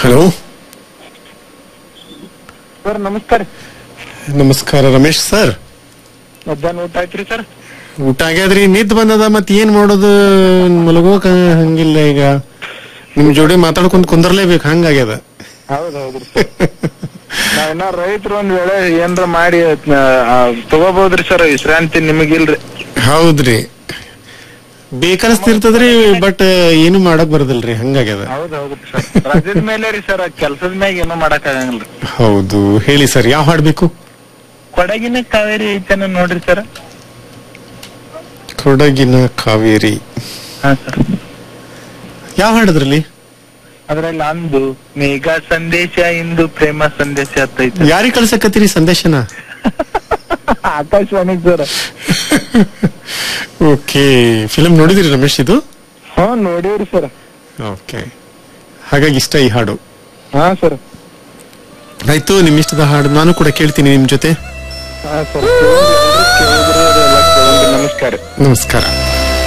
hello sir ನಮಸ್ಕಾರ ನಮಸ್ಕಾರ Ramesh sir ಮಧ್ಯಾಹ್ನ ಊಟ ಆಯ್ತ್ರಿ ಸರ್ ಊಟ ಆಗ್ಯಾದ್ರಿ ನಿದ್ ಬಂದದ ಮತ್ ಏನ್ ಮಾಡೋದು ಮಲಗೋಕ ಹಂಗಿಲ್ಲ ಈಗ ನಿಮ್ ಜೋಡಿ ಮಾತಾಡ್ಕೊಂಡ್ ಕುಂದರ್ಲೇಬೇಕು ಹಂಗಾಗ್ಯದ ಹೌದ್ ಹೌದ್ರಿ ನಾವಿನ್ನ ರೈತರು ಒಂದ್ ವೇಳೆ ಏನ್ರ ಮಾಡಿ ಆ, ತಗೋಬಹುದ್ರಿ ಸರ್ ವಿಶ್ರಾಂತಿ ನಿಮಗಿಲ್ರಿ ಹೌದ್ರಿ ಬೇಕನ್ಸ್ತಿರ್ತದ್ರಿ ಬಟ್ ಏನು ಮಾಡಕ್ ಬರದಲ್ರಿ ಹಂಗಾಗ್ಯದ ಹೌದ್ ಹೌದ್ರಿ ಸರ್ ರಜದ ಮೇಲೆ ರೀ ಸರ್ ಕೆಲ್ಸದ ಮ್ಯಾಗ ಏನೋ ಮಾಡಕ್ ಆಗಂಗಿಲ್ರಿ ಹೌದು ಹೇಳಿ ಸರ್ ಯಾವ ಹಾಡ್ಬೇಕು ಕೊಡಗಿನ ಕಾವೇರಿ ಐತನ ನೋಡ್ರಿ ಸರ್ ಕೊಡಗಿನ ಕಾವೇರಿ ಹಾ ಸರ್ ಯಾವ ಹಾಡದ್ರಲ್ಲಿ ಅದ್ರಲ್ಲಿ ಅಂದು ಮೇಘ ಸಂದೇಶ ಇಂದು ಪ್ರೇಮ ಸಂದೇಶ ಅಂತೈತೆ ಯಾರಿಗ್ ಕಳ್ಸಕತ್ತೀರಿ ಸಂದೇಶನ ಆಕಾಶವಾಣಿ ಸರ್ ಓಕೆ ಫಿಲ್ಮ್ ನೋಡಿದಿರಿ ರಮೇಶ್ ಇದು ಹಾ ನೋಡೀವ್ರಿ ಸರ್ ಓಕೆ ಹಾಗಾಗಿ ಇಷ್ಟ ಈ ಹಾಡು ಹಾ ಸರ್ ಆಯ್ತು ನಿಮ್ ಇಷ್ಟದ ಹಾಡು ನಾನು ಕೂಡ ಕೇಳ್ತೀನಿ ನಿಮ್ ಜೊತೆ ಹಾ ಸರ್ ನಮಸ್ಕಾರ ನಮಸ್ಕಾರ